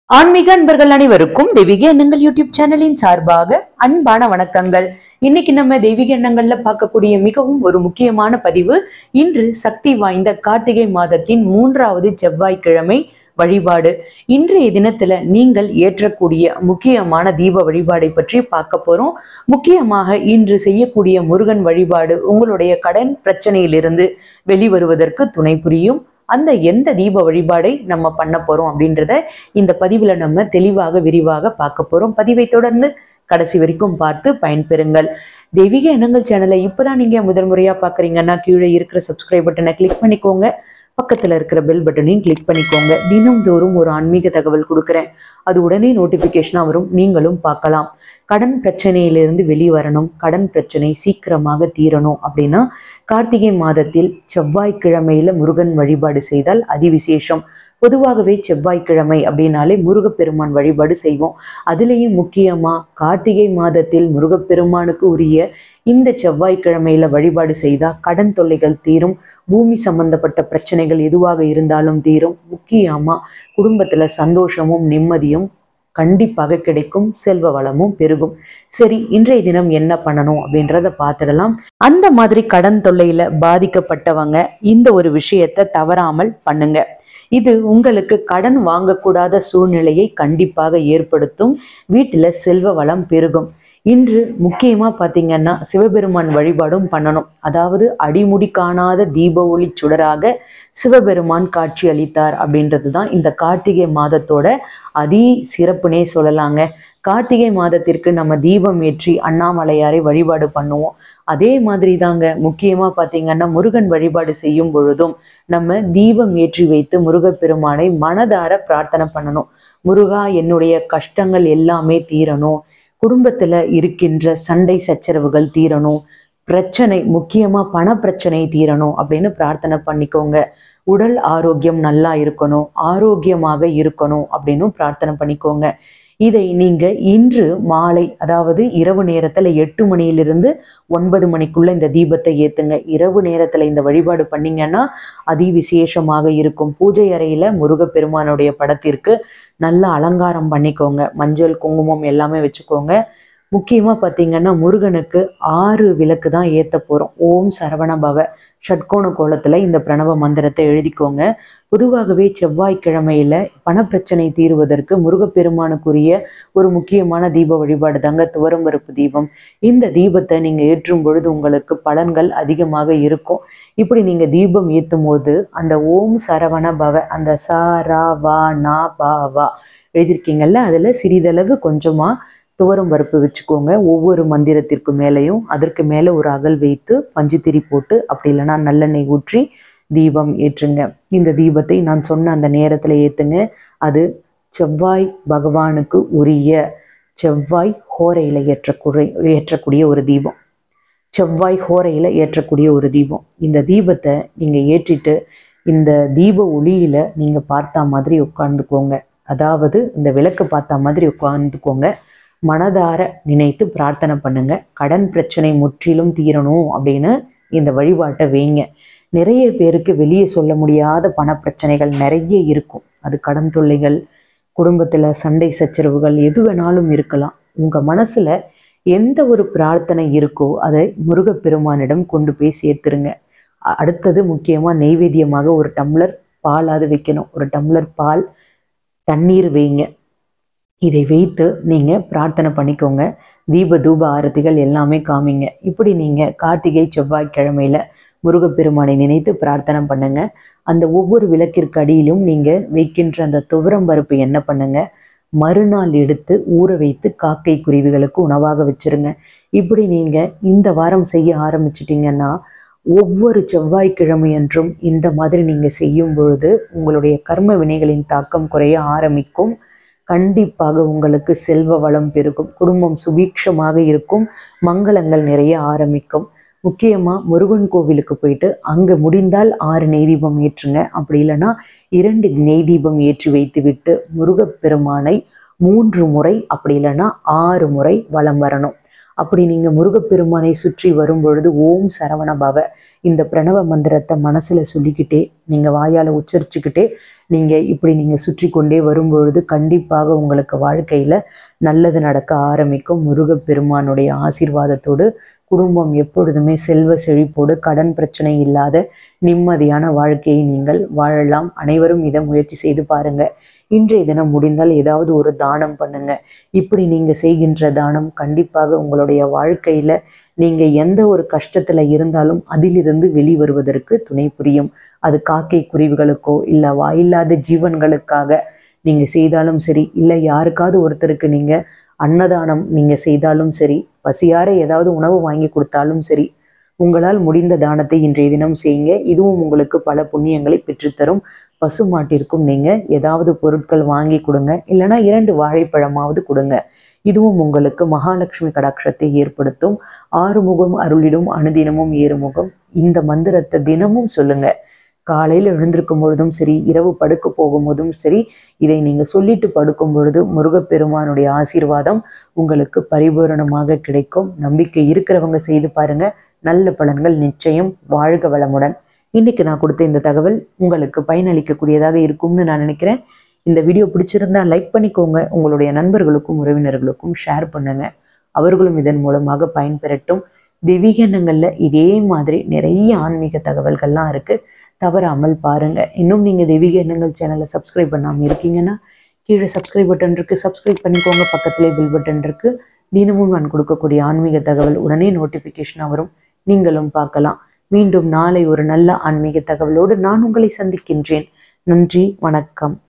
ஆன்மீக அன்பர்கள் அனைவருக்கும் தெய்வீக எண்ணங்கள் யூடியூப் சேனலின் சார்பாக அன்பான வணக்கங்கள் இன்னைக்கு நம்ம தெய்வீக எண்ணங்கள்ல பார்க்கக்கூடிய மிகவும் ஒரு முக்கியமான பதிவு இன்று சக்தி வாய்ந்த கார்த்திகை மாதத்தின் மூன்றாவது செவ்வாய்க்கிழமை வழிபாடு இன்றைய தினத்துல நீங்கள் ஏற்றக்கூடிய முக்கியமான தீப வழிபாடை பற்றி பார்க்க போறோம் முக்கியமாக இன்று செய்யக்கூடிய முருகன் வழிபாடு உங்களுடைய கடன் பிரச்சனையிலிருந்து வெளிவருவதற்கு துணை புரியும் அந்த எந்த தீப வழிபாடை நம்ம பண்ண போறோம் அப்படின்றத இந்த பதிவுல நம்ம தெளிவாக விரிவாக பார்க்க போறோம் பதிவை தொடர்ந்து கடைசி வரைக்கும் பார்த்து பயன்பெறுங்கள் தெய்வீக எண்ணங்கள் சேனலை இப்பதான் நீங்க முதல் முறையா பாக்குறீங்கன்னா கீழே இருக்கிற சப்ஸ்கிரைப் பட்டனை கிளிக் பண்ணிக்கோங்க பக்கத்துல இருக்கிற பெல் பட்டனையும் கிளிக் பண்ணிக்கோங்க தினம்தோறும் ஒரு ஆன்மீக தகவல் கொடுக்குறேன் அது உடனே நோட்டிபிகேஷனா வரும் நீங்களும் பார்க்கலாம் கடன் பிரச்சனையிலிருந்து வெளியே வரணும் கடன் பிரச்சனை சீக்கிரமாக தீரணும் அப்படின்னா கார்த்திகை மாதத்தில் செவ்வாய்க்கிழமையில முருகன் வழிபாடு செய்தால் அதிவிசேஷம் பொதுவாகவே செவ்வாய்க்கிழமை அப்படின்னாலே முருகப்பெருமான் வழிபாடு செய்வோம் அதுலேயும் முக்கியமா கார்த்திகை மாதத்தில் முருகப்பெருமானுக்கு உரிய இந்த செவ்வாய்க்கிழமையில வழிபாடு செய்தா கடன் தொல்லைகள் தீரும் பூமி சம்பந்தப்பட்ட பிரச்சனைகள் எதுவாக இருந்தாலும் தீரும் முக்கியமா குடும்பத்துல சந்தோஷமும் நிம்மதியும் கண்டிப்பாக கிடைக்கும் செல்வ வளமும் பெருகும் சரி இன்றைய தினம் என்ன பண்ணணும் அப்படின்றத பார்த்துடலாம் அந்த மாதிரி கடன் தொல்லையில பாதிக்கப்பட்டவங்க இந்த ஒரு விஷயத்தை தவறாமல் பண்ணுங்க இது உங்களுக்கு கடன் வாங்கக்கூடாத சூழ்நிலையை கண்டிப்பாக ஏற்படுத்தும் வீட்டில் செல்வ வளம் பெருகும் இன்று முக்கியமாக பார்த்தீங்கன்னா சிவபெருமான் வழிபாடும் பண்ணணும் அதாவது அடிமுடி காணாத தீப ஒளி சுடராக சிவபெருமான் காட்சி அளித்தார் அப்படின்றது தான் இந்த கார்த்திகை மாதத்தோட அதி சிறப்புனே சொல்லலாங்க கார்த்திகை மாதத்திற்கு நம்ம தீபம் ஏற்றி அண்ணாமலையாரை வழிபாடு பண்ணுவோம் அதே மாதிரி தாங்க முக்கியமாக பார்த்தீங்கன்னா முருகன் வழிபாடு செய்யும் பொழுதும் நம்ம தீபம் ஏற்றி வைத்து முருகப்பெருமானை மனதார பிரார்த்தனை பண்ணணும் முருகா என்னுடைய கஷ்டங்கள் எல்லாமே தீரணும் குடும்பத்துல இருக்கின்ற சண்டை சச்சரவுகள் தீரணும் பிரச்சனை முக்கியமா பண பிரச்சனை தீரணும் அப்படின்னு பிரார்த்தனை பண்ணிக்கோங்க உடல் ஆரோக்கியம் நல்லா இருக்கணும் ஆரோக்கியமாக இருக்கணும் அப்படின்னு பிரார்த்தனை பண்ணிக்கோங்க இதை நீங்க இன்று மாலை அதாவது இரவு நேரத்துல எட்டு மணியிலிருந்து ஒன்பது மணிக்குள்ள இந்த தீபத்தை ஏத்துங்க இரவு நேரத்துல இந்த வழிபாடு பண்ணீங்கன்னா அதி விசேஷமாக இருக்கும் பூஜை அறையில முருகப்பெருமானுடைய படத்திற்கு நல்ல அலங்காரம் பண்ணிக்கோங்க மஞ்சள் குங்குமம் எல்லாமே வச்சுக்கோங்க முக்கியமாக பார்த்தீங்கன்னா முருகனுக்கு ஆறு விளக்கு தான் ஏற்ற போகிறோம் ஓம் சரவண பவ ஷட்கோண கோலத்தில் இந்த பிரணவ மந்திரத்தை எழுதிக்கோங்க பொதுவாகவே செவ்வாய்க்கிழமையில பணப்பிரச்சனை தீருவதற்கு முருகப்பெருமானுக்குரிய ஒரு முக்கியமான தீப வழிபாடு தாங்க துவரம்பருப்பு தீபம் இந்த தீபத்தை நீங்கள் ஏற்றும் பொழுது உங்களுக்கு பலன்கள் அதிகமாக இருக்கும் இப்படி நீங்கள் தீபம் ஏற்றும் போது அந்த ஓம் சரவண பவ அந்த ச ரா வா நா பா வா எழுதியிருக்கீங்கல்ல அதில் சிறிதளவு கொஞ்சமாக துவரம் பருப்பு வச்சுக்கோங்க ஒவ்வொரு மந்திரத்திற்கு மேலேயும் அதற்கு மேலே ஒரு அகல் வைத்து பஞ்சுத்திரி போட்டு அப்படி இல்லைன்னா நல்லெண்ணெய் ஊற்றி தீபம் ஏற்றுங்க இந்த தீபத்தை நான் சொன்ன அந்த நேரத்தில் ஏற்றுங்க அது செவ்வாய் பகவானுக்கு உரிய செவ்வாய் ஹோரையில் ஏற்றக்கூடிய ஏற்றக்கூடிய ஒரு தீபம் செவ்வாய் ஹோரையில் ஏற்றக்கூடிய ஒரு தீபம் இந்த தீபத்தை நீங்கள் ஏற்றிட்டு இந்த தீப ஒளியில் நீங்கள் பார்த்தா மாதிரி உட்காந்துக்கோங்க அதாவது இந்த விளக்கு பார்த்தா மாதிரி உட்காந்துக்கோங்க மனதார நினைத்து பிரார்த்தனை பண்ணுங்க கடன் பிரச்சனை முற்றிலும் தீரணும் அப்படின்னு இந்த வழிபாட்டை வைங்க நிறைய பேருக்கு வெளியே சொல்ல முடியாத பண பிரச்சனைகள் நிறைய இருக்கும் அது கடன் தொல்லைகள் குடும்பத்தில் சண்டை சச்சரவுகள் எது வேணாலும் இருக்கலாம் உங்கள் மனசில் எந்த ஒரு பிரார்த்தனை இருக்கோ அதை முருகப்பெருமானிடம் கொண்டு போய் சேர்த்துருங்க அ- அடுத்தது முக்கியமாக நெய்வேத்தியமாக ஒரு டம்ளர் பாலாவது வைக்கணும் ஒரு டம்ளர் பால் தண்ணீர் வைங்க இதை வைத்து நீங்கள் பிரார்த்தனை பண்ணிக்கோங்க தீப தூப ஆரத்திகள் எல்லாமே காமிங்க இப்படி நீங்கள் கார்த்திகை செவ்வாய்க்கிழமையில முருகப்பெருமானை நினைத்து பிரார்த்தனை பண்ணுங்க அந்த ஒவ்வொரு விளக்கிற்கு அடியிலும் நீங்கள் வைக்கின்ற அந்த துவரம் பருப்பு என்ன பண்ணுங்க மறுநாள் எடுத்து ஊற வைத்து காக்கை குருவிகளுக்கு உணவாக வச்சிருங்க இப்படி நீங்கள் இந்த வாரம் செய்ய ஆரம்பிச்சிட்டிங்கன்னா ஒவ்வொரு செவ்வாய்க்கிழமையன்றும் இந்த மாதிரி நீங்கள் செய்யும் பொழுது உங்களுடைய கர்ம வினைகளின் தாக்கம் குறைய ஆரம்பிக்கும் கண்டிப்பாக உங்களுக்கு செல்வ வளம் பெருகும் குடும்பம் சுபீட்சமாக இருக்கும் மங்களங்கள் நிறைய ஆரம்பிக்கும் முக்கியமாக முருகன் கோவிலுக்கு போயிட்டு அங்கே முடிந்தால் ஆறு நெய் தீபம் ஏற்றுங்க அப்படி இல்லைன்னா இரண்டு நெய் தீபம் ஏற்றி வைத்துவிட்டு முருகப்பெருமானை மூன்று முறை அப்படி இல்லைன்னா ஆறு முறை வலம் வரணும் அப்படி நீங்க முருகப்பெருமானை சுற்றி வரும் பொழுது ஓம் சரவண பவ இந்த பிரணவ மந்திரத்தை மனசுல சொல்லிக்கிட்டே நீங்க வாயால உச்சரிச்சுக்கிட்டே நீங்க இப்படி நீங்க சுற்றி கொண்டே வரும்பொழுது கண்டிப்பாக உங்களுக்கு வாழ்க்கையில நல்லது நடக்க ஆரம்பிக்கும் முருகப்பெருமானுடைய ஆசீர்வாதத்தோடு குடும்பம் எப்பொழுதுமே செல்வ செழிப்போடு கடன் பிரச்சனை இல்லாத நிம்மதியான வாழ்க்கையை நீங்கள் வாழலாம் அனைவரும் இதை முயற்சி செய்து பாருங்க இன்றைய தினம் முடிந்தால் ஏதாவது ஒரு தானம் பண்ணுங்க இப்படி நீங்க செய்கின்ற தானம் கண்டிப்பாக உங்களுடைய வாழ்க்கையில நீங்க எந்த ஒரு கஷ்டத்துல இருந்தாலும் அதிலிருந்து வெளிவருவதற்கு துணை புரியும் அது காக்கை குருவிகளுக்கோ இல்லை வாயில்லாத ஜீவன்களுக்காக நீங்க செய்தாலும் சரி இல்லை யாருக்காவது ஒருத்தருக்கு நீங்க அன்னதானம் நீங்க செய்தாலும் சரி பசியார ஏதாவது உணவு வாங்கி கொடுத்தாலும் சரி உங்களால் முடிந்த தானத்தை இன்றைய தினம் செய்யுங்க இதுவும் உங்களுக்கு பல புண்ணியங்களை பெற்றுத்தரும் பசுமாட்டிற்கும் நீங்க ஏதாவது பொருட்கள் வாங்கி கொடுங்க இல்லைன்னா இரண்டு வாழைப்பழமாவது கொடுங்க இதுவும் உங்களுக்கு மகாலட்சுமி கடாட்சத்தை ஏற்படுத்தும் ஆறுமுகம் அருளிடும் அனுதினமும் ஏறுமுகம் இந்த மந்திரத்தை தினமும் சொல்லுங்க காலையில் எழுந்திருக்கும் பொழுதும் சரி இரவு படுக்க போகும்போதும் சரி இதை நீங்க சொல்லிட்டு படுக்கும் பொழுது முருகப்பெருமானுடைய ஆசீர்வாதம் உங்களுக்கு பரிபூரணமாக கிடைக்கும் நம்பிக்கை இருக்கிறவங்க செய்து பாருங்க நல்ல பலன்கள் நிச்சயம் வாழ்க வளமுடன் இன்னைக்கு நான் கொடுத்த இந்த தகவல் உங்களுக்கு பயனளிக்கக்கூடியதாக இருக்கும்னு நான் நினைக்கிறேன் இந்த வீடியோ பிடிச்சிருந்தா லைக் பண்ணிக்கோங்க உங்களுடைய நண்பர்களுக்கும் உறவினர்களுக்கும் ஷேர் பண்ணுங்க அவர்களும் இதன் மூலமாக பயன்பெறட்டும் தெய்வீக எண்ணங்கள்ல இதே மாதிரி நிறைய ஆன்மீக தகவல்கள்லாம் இருக்கு தவறாமல் பாருங்க இன்னும் நீங்க தெய்வீக எண்ணங்கள் சேனலை சப்ஸ்கிரைப் பண்ணாம இருக்கீங்கன்னா கீழே சப்ஸ்கிரைப் பட்டன் இருக்கு சப்ஸ்கிரைப் பண்ணிக்கோங்க பக்கத்திலே பில் பட்டன் இருக்கு தினமும் நான் கொடுக்கக்கூடிய ஆன்மீக தகவல் உடனே நோட்டிஃபிகேஷனாக வரும் நீங்களும் பார்க்கலாம் மீண்டும் நாளை ஒரு நல்ல ஆன்மீக தகவலோடு நான் உங்களை சந்திக்கின்றேன் நன்றி வணக்கம்